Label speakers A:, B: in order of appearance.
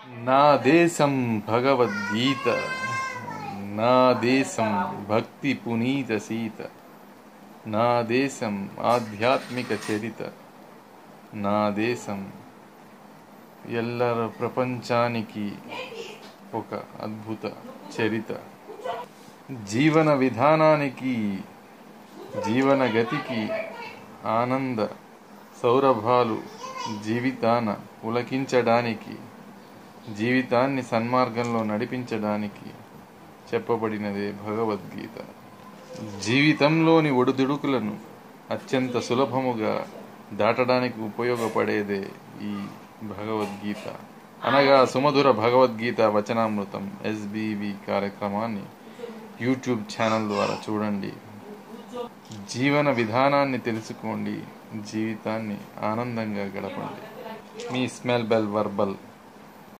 A: నా దేశం భగవద్గీత నా దేశం భక్తి పునీత సీత నా దేశం ఆధ్యాత్మిక చరిత నా దేశం ఎల్లర ప్రపంచానికి ఒక అద్భుత చరిత జీవన విధానానికి జీవన గతికి ఆనంద సౌరభాలు జీవితాన పులకించడానికి జీవితాన్ని సన్మార్గంలో నడిపించడానికి చెప్పబడినదే భగవద్గీత జీవితంలోని ఒడిదుడుకులను అత్యంత సులభముగా దాటడానికి ఉపయోగపడేదే ఈ భగవద్గీత అనగా సుమధుర భగవద్గీత వచనామృతం ఎస్బివి కార్యక్రమాన్ని యూట్యూబ్ ఛానల్ ద్వారా చూడండి జీవన విధానాన్ని తెలుసుకోండి జీవితాన్ని ఆనందంగా గడపండి మీ స్మెల్ బెల్ వర్బల్